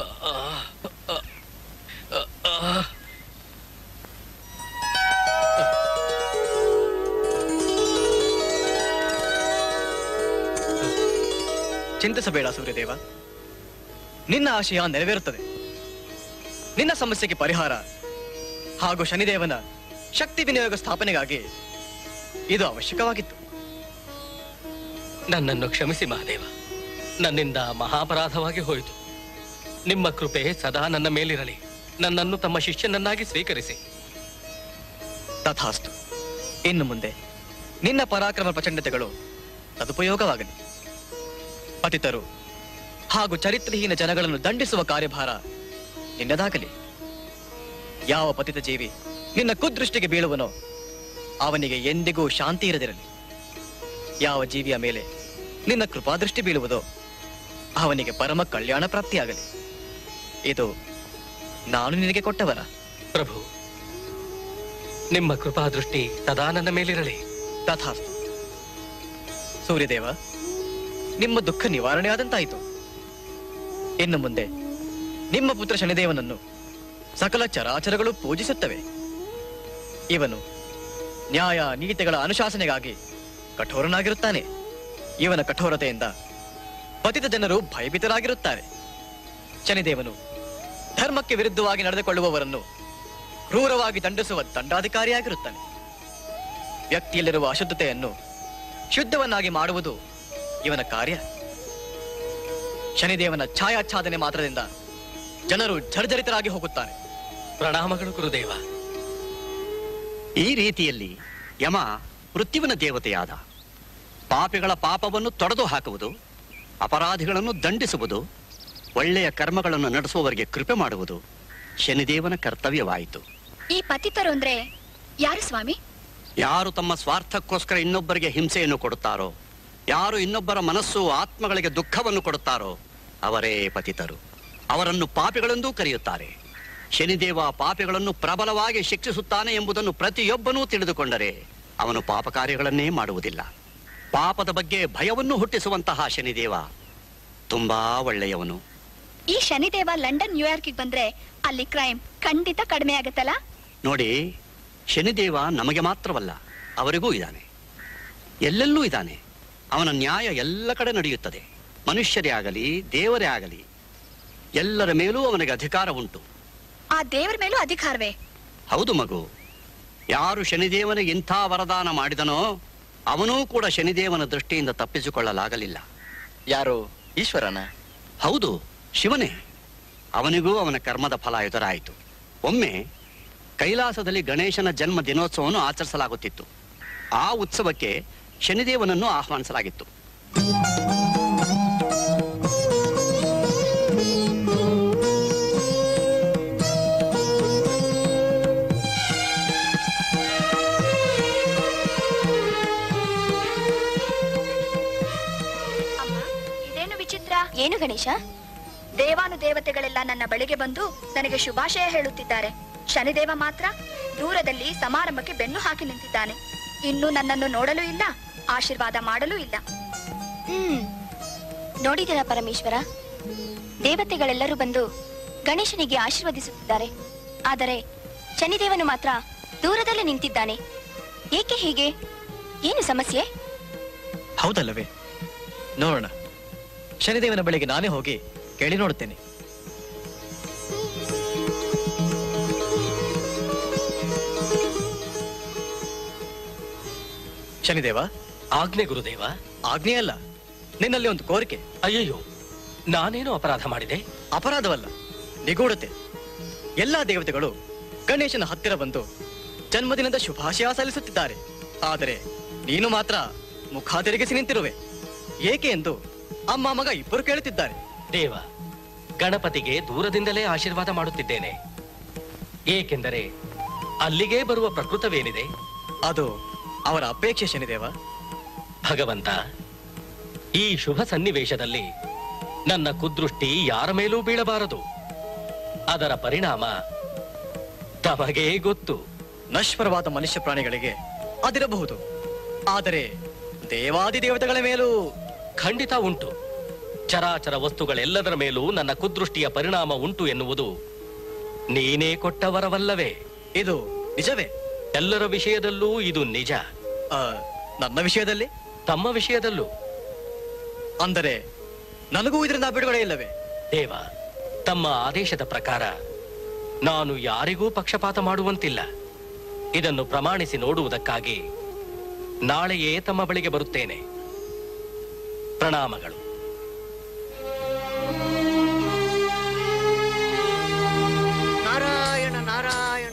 ಚಿಂತಿಸಬೇಡ ಸೂರ್ಯದೇವ ನಿನ್ನ ಆಶಯ ನೆರವೇರುತ್ತದೆ ನಿನ್ನ ಸಮಸ್ಯೆಗೆ ಪರಿಹಾರ ಹಾಗೂ ಶನಿದೇವನ ಶಕ್ತಿ ವಿನಿಯೋಗ ಸ್ಥಾಪನೆಗಾಗಿ ಇದು ಅವಶ್ಯಕವಾಗಿತ್ತು ನನ್ನನ್ನು ಕ್ಷಮಿಸಿ ಮಹಾದೇವ ನನ್ನಿಂದ ಮಹಾಪರಾಧವಾಗಿ ಹೋಯಿತು ನಿಮ್ಮ ಕೃಪೆ ಸದಾ ನನ್ನ ಮೇಲಿರಲಿ ನನ್ನನ್ನು ತಮ್ಮ ಶಿಷ್ಯನನ್ನಾಗಿ ಸ್ವೀಕರಿಸಿ ತಥಾಸ್ತು ಇನ್ನು ಮುಂದೆ ನಿನ್ನ ಪರಾಕ್ರಮ ಪ್ರಚಂಡತೆಗಳು ಸದುಪಯೋಗವಾಗಲಿ ಪತಿತರು ಹಾಗೂ ಚರಿತ್ರಹೀನ ಜನಗಳನ್ನು ದಂಡಿಸುವ ಕಾರ್ಯಭಾರ ನಿನ್ನದಾಗಲಿ ಯಾವ ಪತಿತ ಜೀವಿ ನಿನ್ನ ಕುದೃಷ್ಟಿಗೆ ಬೀಳುವನೋ ಅವನಿಗೆ ಎಂದಿಗೂ ಶಾಂತಿ ಇರದಿರಲಿ ಯಾವ ಜೀವಿಯ ಮೇಲೆ ನಿನ್ನ ಕೃಪಾದೃಷ್ಟಿ ಬೀಳುವುದೋ ಅವನಿಗೆ ಪರಮ ಕಲ್ಯಾಣ ಪ್ರಾಪ್ತಿಯಾಗಲಿ ಇದು ನಾನು ನಿನಗೆ ಕೊಟ್ಟವರ ಪ್ರಭು ನಿಮ್ಮ ಕೃಪಾದೃಷ್ಟಿ ಸದಾ ನನ್ನ ಮೇಲಿರಲಿ ತಥಾಸ್ತು ಸೂರ್ಯದೇವ ನಿಮ್ಮ ದುಃಖ ನಿವಾರಣೆ ಆದಂತಾಯಿತು ಇನ್ನು ಮುಂದೆ ನಿಮ್ಮ ಪುತ್ರ ಶನಿದೇವನನ್ನು ಸಕಲ ಚರಾಚರಗಳು ಪೂಜಿಸುತ್ತವೆ ಇವನು ನ್ಯಾಯ ನೀತಿಗಳ ಅನುಶಾಸನೆಗಾಗಿ ಕಠೋರನಾಗಿರುತ್ತಾನೆ ಇವನ ಕಠೋರತೆಯಿಂದ ಪತಿತ ಜನರು ಭಯಭೀತರಾಗಿರುತ್ತಾರೆ ಶನಿದೇವನು ಧರ್ಮಕ್ಕೆ ವಿರುದ್ಧವಾಗಿ ನಡೆದುಕೊಳ್ಳುವವರನ್ನು ಕ್ರೂರವಾಗಿ ದಂಡಿಸುವ ದಂಡಾಧಿಕಾರಿಯಾಗಿರುತ್ತಾನೆ ವ್ಯಕ್ತಿಯಲ್ಲಿರುವ ಅಶುದ್ಧತೆಯನ್ನು ಶುದ್ಧವನ್ನಾಗಿ ಮಾಡುವುದು ಇವನ ಕಾರ್ಯ ಶನಿದೇವನ ಛಾಯಾಚ್ಛಾದನೆ ಮಾತ್ರದಿಂದ ಜನರು ಜರ್ಜರಿತರಾಗಿ ಹೋಗುತ್ತಾರೆ ಪ್ರಣಾಮಗಳು ಗುರುದೇವ ಈ ರೀತಿಯಲ್ಲಿ ಯಮ ಮೃತ್ಯುವಿನ ದೇವತೆಯಾದ ಪಾಪಿಗಳ ಪಾಪವನ್ನು ತೊಡೆದು ಹಾಕುವುದು ಅಪರಾಧಿಗಳನ್ನು ದಂಡಿಸುವುದು ಒಳ್ಳೆಯ ಕರ್ಮಗಳನ್ನು ನಡೆಸುವವರಿಗೆ ಕೃಪೆ ಮಾಡುವುದು ಶನಿದೇವನ ಕರ್ತವ್ಯವಾಯಿತು ಈ ಪತಿತರು ಅಂದ್ರೆ ಯಾರು ಸ್ವಾಮಿ ಯಾರು ತಮ್ಮ ಸ್ವಾರ್ಥಕ್ಕೋಸ್ಕರ ಇನ್ನೊಬ್ಬರಿಗೆ ಹಿಂಸೆಯನ್ನು ಕೊಡುತ್ತಾರೋ ಯಾರು ಇನ್ನೊಬ್ಬರ ಮನಸ್ಸು ಆತ್ಮಗಳಿಗೆ ದುಃಖವನ್ನು ಕೊಡುತ್ತಾರೋ ಅವರೇ ಪತಿತರು ಅವರನ್ನು ಪಾಪಿಗಳೆಂದೂ ಕರೆಯುತ್ತಾರೆ ಶನಿದೇವ ಪಾಪಿಗಳನ್ನು ಪ್ರಬಲವಾಗಿ ಶಿಕ್ಷಿಸುತ್ತಾನೆ ಎಂಬುದನ್ನು ಪ್ರತಿಯೊಬ್ಬನೂ ತಿಳಿದುಕೊಂಡರೆ ಅವನು ಪಾಪ ಕಾರ್ಯಗಳನ್ನೇ ಮಾಡುವುದಿಲ್ಲ ಪಾಪದ ಬಗ್ಗೆ ಭಯವನ್ನು ಹುಟ್ಟಿಸುವಂತಹ ಶನಿದೇವ ತುಂಬಾ ಒಳ್ಳೆಯವನು ಈ ಶನಿದೇವ ಲಂಡನ್ ನ್ಯೂಯಾರ್ಕಿಗೆ ಬಂದ್ರೆ ಅಲ್ಲಿ ಕ್ರೈಮ್ ಖಂಡಿತ ಕಡಿಮೆ ಆಗತ್ತಲ್ಲ ನೋಡಿ ಶನಿದೇವ ನಮಗೆ ಮಾತ್ರವಲ್ಲ ಅವರಿಗೂ ಇದ್ದಾನೆ ಎಲ್ಲೆಲ್ಲೂ ಇದ್ದಾನೆ ಅವನ ನ್ಯಾಯ ಎಲ್ಲ ಕಡೆ ನಡೆಯುತ್ತದೆ ಮನುಷ್ಯರೇ ಆಗಲಿ ದೇವರೇ ಆಗಲಿ ಎಲ್ಲರ ಮೇಲೂ ಅವನಿಗೆ ಅಧಿಕಾರ ಉಂಟು ಆ ದೇವರ ಮೇಲೂ ಅಧಿಕಾರವೇ ಹೌದು ಮಗು ಯಾರು ಶನಿದೇವನಿಗೆ ಇಂಥ ವರದಾನ ಮಾಡಿದನೋ ಅವನೂ ಕೂಡ ಶನಿದೇವನ ದೃಷ್ಟಿಯಿಂದ ತಪ್ಪಿಸಿಕೊಳ್ಳಲಾಗಲಿಲ್ಲ ಯಾರು ಈಶ್ವರನ ಹೌದು ಶಿವನೇ ಅವನಿಗೂ ಅವನ ಕರ್ಮದ ಫಲ ಎದುರಾಯಿತು ಒಮ್ಮೆ ಕೈಲಾಸದಲ್ಲಿ ಗಣೇಶನ ಜನ್ಮ ದಿನೋತ್ಸವವನ್ನು ಆಚರಿಸಲಾಗುತ್ತಿತ್ತು ಆ ಉತ್ಸವಕ್ಕೆ ಶನಿದೇವನನ್ನು ಆಹ್ವಾನಿಸಲಾಗಿತ್ತು ಏನು ಗಣೇಶ ದೇವಾನುದೇವತೆಗಳೆಲ್ಲ ನನ್ನ ಬಳಿಗೆ ಬಂದು ನನಗೆ ಶುಭಾಶಯ ಹೇಳುತ್ತಿದ್ದಾರೆ ಶನಿದೇವ ಮಾತ್ರ ದೂರದಲ್ಲಿ ಸಮಾರಂಭಕ್ಕೆ ಬೆನ್ನು ಹಾಕಿ ನಿಂತಿದ್ದಾನೆ ಇನ್ನು ನನ್ನನ್ನು ನೋಡಲೂ ಇಲ್ಲ ಆಶೀರ್ವಾದ ಮಾಡಲೂ ಇಲ್ಲ ಹ್ಮ್ ನೋಡಿದಿರ ಪರಮೇಶ್ವರ ದೇವತೆಗಳೆಲ್ಲರೂ ಬಂದು ಗಣೇಶನಿಗೆ ಆಶೀರ್ವದಿಸುತ್ತಿದ್ದಾರೆ ಆದರೆ ಶನಿದೇವನು ಮಾತ್ರ ದೂರದಲ್ಲೇ ನಿಂತಿದ್ದಾನೆ ಏಕೆ ಹೀಗೆ ಏನು ಸಮಸ್ಯೆ ಹೌದಲ್ಲವೇ ನೋಡೋಣ ಶನಿದೇವನ ಬಳಿಗೆ ನಾನೇ ಹೋಗಿ ಕೇಳಿ ನೋಡುತ್ತೇನೆ ಶನಿದೇವ ಆಜ್ಞೆ ಗುರುದೇವ ಆಜ್ಞೆ ಅಲ್ಲ ನಿನ್ನಲ್ಲಿ ಒಂದು ಕೋರಿಕೆ ಅಯ್ಯಯ್ಯೋ ನಾನೇನು ಅಪರಾಧ ಮಾಡಿದೆ ಅಪರಾಧವಲ್ಲ ನಿಗೂಢತೆ ಎಲ್ಲಾ ದೇವತೆಗಳು ಗಣೇಶನ ಹತ್ತಿರ ಬಂದು ಜನ್ಮದಿನದ ಶುಭಾಶಯ ಸಲ್ಲಿಸುತ್ತಿದ್ದಾರೆ ಆದರೆ ನೀನು ಮಾತ್ರ ಮುಖ ತಿರುಗಿಸಿ ನಿಂತಿರುವೆ ಏಕೆ ಎಂದು ಅಮ್ಮ ಮಗ ಇಬ್ಬರು ಕೇಳುತ್ತಿದ್ದಾರೆ ದೇವ ಗಣಪತಿಗೆ ದೂರದಿಂದಲೇ ಆಶೀರ್ವಾದ ಮಾಡುತ್ತಿದ್ದೇನೆ ಏಕೆಂದರೆ ಅಲ್ಲಿಗೆ ಬರುವ ಪ್ರಕೃತವೇನಿದೆ ಅದು ಅವರ ಅಪೇಕ್ಷೆ ಶನಿದೇವ ಭಗವಂತ ಈ ಶುಭ ಸನ್ನಿವೇಶದಲ್ಲಿ ನನ್ನ ಕುದೃಷ್ಟಿ ಯಾರ ಮೇಲೂ ಬೀಳಬಾರದು ಅದರ ಪರಿಣಾಮ ತಮಗೇ ಗೊತ್ತು ನಶ್ವರವಾದ ಮನುಷ್ಯ ಪ್ರಾಣಿಗಳಿಗೆ ಅದಿರಬಹುದು ಆದರೆ ದೇವಾದಿ ದೇವತೆಗಳ ಮೇಲೂ ಖಂಡಿತ ಉಂಟು ಚರಾಚರ ವಸ್ತುಗಳೆಲ್ಲದರ ಮೇಲೂ ನನ್ನ ಕುದೃಷ್ಟಿಯ ಪರಿಣಾಮ ಉಂಟು ಎನ್ನುವುದು ನೀನೇ ಕೊಟ್ಟ ವರವಲ್ಲವೇ ಇದು ನಿಜವೇ ಎಲ್ಲರ ವಿಷಯದಲ್ಲೂ ಇದು ನಿಜ ಆ, ನನ್ನ ವಿಷಯದಲ್ಲಿ ತಮ್ಮ ವಿಷಯದಲ್ಲೂ ಅಂದರೆ ನನಗೂ ಇದರಿಂದ ಬಿಡುಗಡೆ ಇಲ್ಲವೇ ದೇವ ತಮ್ಮ ಆದೇಶದ ಪ್ರಕಾರ ನಾನು ಯಾರಿಗೂ ಪಕ್ಷಪಾತ ಮಾಡುವಂತಿಲ್ಲ ಇದನ್ನು ಪ್ರಮಾಣಿಸಿ ನೋಡುವುದಕ್ಕಾಗಿ ನಾಳೆಯೇ ತಮ್ಮ ಬಳಿಗೆ ಬರುತ್ತೇನೆ ಪ್ರಣಾಮಗಳು ನಾರಾಯಣ ನಾರಾಯಣ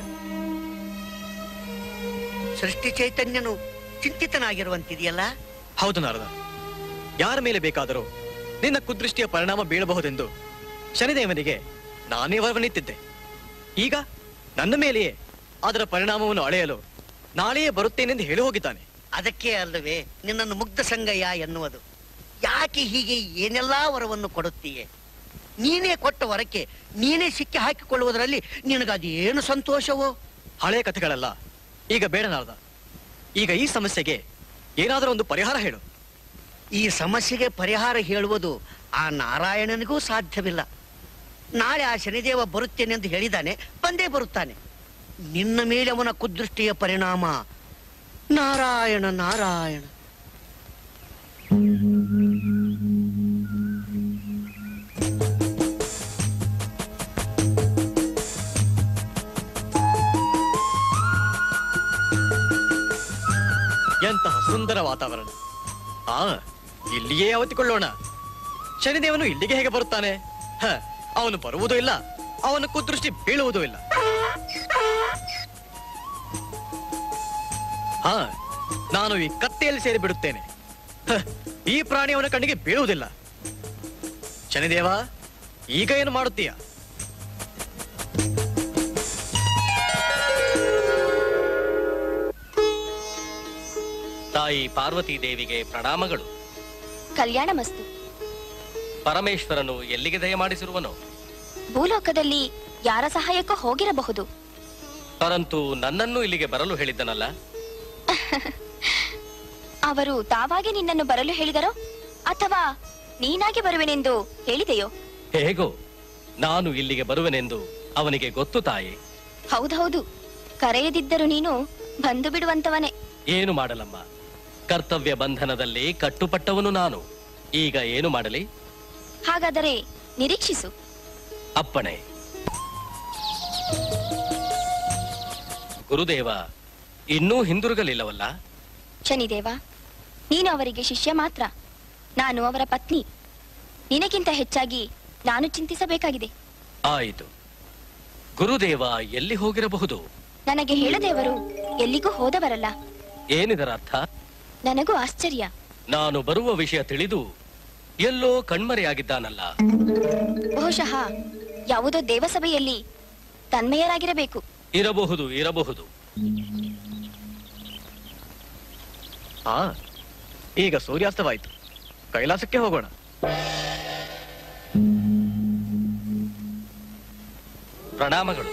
ಸೃಷ್ಟಿ ಚೈತನ್ಯನು ಚಿಂತಿತನಾಗಿರುವಂತಿದೆಯಲ್ಲ ಹೌದು ನಾರದ ಯಾರ ಮೇಲೆ ಬೇಕಾದರೂ ನಿನ್ನ ಕುದೃಷ್ಟಿಯ ಪರಿಣಾಮ ಬೀಳಬಹುದೆಂದು ಶನಿದೇವನಿಗೆ ನಾನೇ ವರವನಿತ್ತಿದ್ದೆ ಈಗ ನನ್ನ ಮೇಲೆಯೇ ಅದರ ಪರಿಣಾಮವನ್ನು ಅಳೆಯಲು ನಾಳೆಯೇ ಬರುತ್ತೇನೆಂದು ಹೇಳಿ ಹೋಗಿದ್ದಾನೆ ಅದಕ್ಕೆ ಅಲ್ಲವೇ ನಿನ್ನನ್ನು ಮುಗ್ಧ ಸಂಗಯ್ಯ ಎನ್ನುವುದು ಯಾಕೆ ಹೀಗೆ ಏನೆಲ್ಲಾ ವರವನ್ನು ಕೊಡುತ್ತೀಯೆ ನೀನೇ ಕೊಟ್ಟ ವರಕ್ಕೆ ನೀನೇ ಸಿಕ್ಕಿ ಹಾಕಿಕೊಳ್ಳುವುದರಲ್ಲಿ ನಿನಗದೇನು ಸಂತೋಷವೋ ಹಳೆಯ ಕಥೆಗಳೆಲ್ಲ ಈಗ ಬೇಡ ನಾರದ ಈಗ ಈ ಸಮಸ್ಯೆಗೆ ಏನಾದರೂ ಒಂದು ಪರಿಹಾರ ಹೇಳು ಈ ಸಮಸ್ಯೆಗೆ ಪರಿಹಾರ ಹೇಳುವುದು ಆ ನಾರಾಯಣನಿಗೂ ಸಾಧ್ಯವಿಲ್ಲ ನಾಳೆ ಆ ಶನಿದೇವ ಬರುತ್ತೇನೆಂದು ಹೇಳಿದಾನೆ ಬಂದೇ ಬರುತ್ತಾನೆ ನಿನ್ನ ಮೇಲೆ ಅವನ ಕುದೃಷ್ಟಿಯ ಪರಿಣಾಮ ನಾರಾಯಣ ನಾರಾಯಣ ಎಂತಹ ಸುಂದರ ವಾತಾವರಣ ಆ ಇಲ್ಲಿಯೇ ಅವತಿಕೊಳ್ಳೋಣ ಶನಿದೇವನು ಇಲ್ಲಿಗೆ ಹೇಗೆ ಬರುತ್ತಾನೆ ಹ ಅವನು ಬರುವುದೂ ಇಲ್ಲ ಅವನ ಕುದೃಷ್ಟಿ ಬೀಳುವುದೂ ಇಲ್ಲ ಹಾ ನಾನು ಈ ಕತ್ತೆಯಲ್ಲಿ ಸೇರಿ ಬಿಡುತ್ತೇನೆ ಹ, ಈ ಪ್ರಾಣಿ ಅವನ ಕಣ್ಣಿಗೆ ಬೀಳುವುದಿಲ್ಲ ಶನಿದೇವ ಈಗ ಏನು ಮಾಡುತ್ತೀಯ ತಾಯಿ ಪಾರ್ವತಿ ದೇವಿಗೆ ಪ್ರಣಾಮಗಳು ಕಲ್ಯಾಣ ಮಸ್ತು ಪರಮೇಶ್ವರನು ಎಲ್ಲಿಗೆ ದಯಮಾಡಿಸಿರುವನು ಭೂಲೋಕದಲ್ಲಿ ಯಾರ ಸಹಾಯಕ್ಕೂ ಹೋಗಿರಬಹುದು ಪರಂತು ನನ್ನನ್ನು ಇಲ್ಲಿಗೆ ಬರಲು ಹೇಳಿದ್ದನಲ್ಲ ಅವರು ತಾವಾಗಿ ನಿನ್ನನ್ನು ಬರಲು ಹೇಳಿದರೋ ಅಥವಾ ನೀನಾಗಿ ಬರುವೆನೆಂದು ಹೇಳಿದೆಯೋ ಹೇಗೋ ನಾನು ಇಲ್ಲಿಗೆ ಬರುವೆನೆಂದು ಅವನಿಗೆ ಗೊತ್ತು ತಾಯಿ ಹೌದೌದು ಕರೆಯದಿದ್ದರೂ ನೀನು ಬಂದು ಬಿಡುವಂತವನೇ ಏನು ಮಾಡಲಮ್ಮ ಕರ್ತವ್ಯ ಬಂಧನದಲ್ಲಿ ಕಟ್ಟುಪಟ್ಟವನು ನಾನು ಈಗ ಏನು ಮಾಡಲಿ ಹಾಗಾದರೆ ನಿರೀಕ್ಷಿಸು ಅಪ್ಪಣೆ ಗುರುದೇವ ಇನ್ನೂ ಹಿಂದಿರುಗಲಿಲ್ಲವಲ್ಲ ಶನಿದೇವ ನೀನು ಅವರಿಗೆ ಶಿಷ್ಯ ಮಾತ್ರ ನಾನು ಅವರ ಪತ್ನಿ ನಿನಗಿಂತ ಹೆಚ್ಚಾಗಿ ನಾನು ಚಿಂತಿಸಬೇಕಾಗಿದೆ ಆಯಿತು ಗುರುದೇವ ಎಲ್ಲಿ ಹೋಗಿರಬಹುದು ನನಗೆ ಹೇಳದೇವರು ಎಲ್ಲಿಗೂ ಹೋದವರಲ್ಲ ಏನಿದರ ಅರ್ಥ ನನಗೂ ಆಶ್ಚರ್ಯ ನಾನು ಬರುವ ವಿಷಯ ತಿಳಿದು ಎಲ್ಲೋ ಕಣ್ಮರೆಯಾಗಿದ್ದಾನಲ್ಲ ಬಹುಶಃ ಯಾವುದೋ ದೇವಸಭೆಯಲ್ಲಿ ತನ್ಮಯರಾಗಿರಬೇಕು ಇರಬಹುದು ಇರಬಹುದು ಹಾ ಈಗ ಸೂರ್ಯಾಸ್ತವಾಯಿತು ಕೈಲಾಸಕ್ಕೆ ಹೋಗೋಣ ಪ್ರಣಾಮಗಳು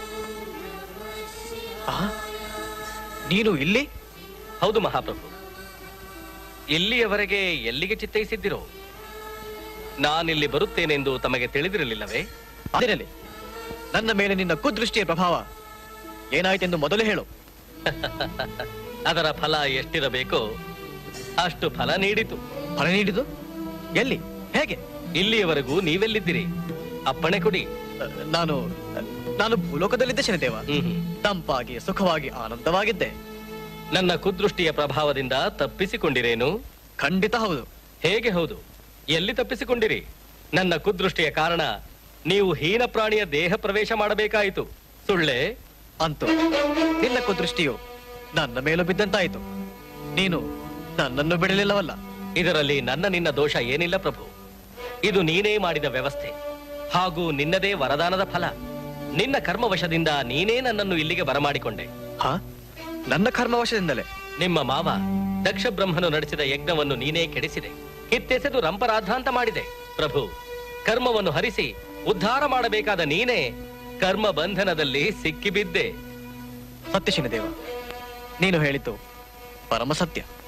ಆ? ನೀನು ಇಲ್ಲಿ ಹೌದು ಮಹಾಪ್ರಭು ಇಲ್ಲಿಯವರೆಗೆ ಎಲ್ಲಿಗೆ ಚಿತ್ತೈಸಿದ್ದಿರೋ ನಾನಿಲ್ಲಿ ಬರುತ್ತೇನೆಂದು ತಮಗೆ ತಿಳಿದಿರಲಿಲ್ಲವೇ ಅದಿರಲಿ ನನ್ನ ಮೇಲೆ ನಿನ್ನ ಕುದೃಷ್ಟಿಯ ಪ್ರಭಾವ ಏನಾಯ್ತೆಂದು ಮೊದಲು ಹೇಳು ಅದರ ಫಲ ಎಷ್ಟಿರಬೇಕೋ ಅಷ್ಟು ಫಲ ನೀಡಿತು ಫಲ ನೀಡಿದು ಎಲ್ಲಿ ಹೇಗೆ ಇಲ್ಲಿಯವರೆಗೂ ನೀವೆಲ್ಲಿದ್ದೀರಿ ಅಪ್ಪಣೆ ಕೊಡಿ ಅ, ನಾನು ನಾನು ಭೂಲೋಕದಲ್ಲಿದ್ದೆ ಶನಿದೇವ ಹ್ಮ್ ಹ್ಮ್. ತಂಪಾಗಿ ಸುಖವಾಗಿ ಆನಂದವಾಗಿದ್ದೆ ನನ್ನ ಕುದೃಷ್ಟಿಯ ಪ್ರಭಾವದಿಂದ ತಪ್ಪಿಸಿಕೊಂಡಿರೇನು ಖಂಡಿತ ಹೌದು ಹೇಗೆ ಹೌದು ಎಲ್ಲಿ ತಪ್ಪಿಸಿಕೊಂಡಿರಿ ನನ್ನ ಕುದೃಷ್ಟಿಯ ಕಾರಣ ನೀವು ಹೀನ ಪ್ರಾಣಿಯ ದೇಹ ಪ್ರವೇಶ ಮಾಡಬೇಕಾಯಿತು ಸುಳ್ಳೆ ಅಂತೂ ನಿನ್ನ ಕುದೃಷ್ಟಿಯು ನನ್ನ ಮೇಲೂ ಬಿದ್ದಂತಾಯಿತು ನೀನು ನನ್ನನ್ನು ಬಿಡಲಿಲ್ಲವಲ್ಲ ಇದರಲ್ಲಿ ನನ್ನ ನಿನ್ನ ದೋಷ ಏನಿಲ್ಲ ಪ್ರಭು ಇದು ನೀನೇ ಮಾಡಿದ ವ್ಯವಸ್ಥೆ ಹಾಗೂ ನಿನ್ನದೇ ವರದಾನದ ಫಲ ನಿನ್ನ ಕರ್ಮವಶದಿಂದ ನೀನೇ ನನ್ನನ್ನು ಇಲ್ಲಿಗೆ ಬರಮಾಡಿಕೊಂಡೆ ಹಾ ನನ್ನ ಕರ್ಮವಶದಿಂದಲೇ ನಿಮ್ಮ ಮಾವ ದಕ್ಷ ಬ್ರಹ್ಮನು ನಡೆಸಿದ ಯಜ್ಞವನ್ನು ನೀನೇ ಕೆಡಿಸಿದೆ ಕಿತ್ತೆಸೆದು ರಂಪರಾಧಾಂತ ಮಾಡಿದೆ ಪ್ರಭು ಕರ್ಮವನ್ನು ಹರಿಸಿ ಉದ್ಧಾರ ಮಾಡಬೇಕಾದ ನೀನೇ ಕರ್ಮ ಬಂಧನದಲ್ಲಿ ಸಿಕ್ಕಿಬಿದ್ದೆ ಸತ್ಯ ಶನಿದೇವ ನೀನು ಹೇಳಿದ್ದು ಪರಮ ಸತ್ಯ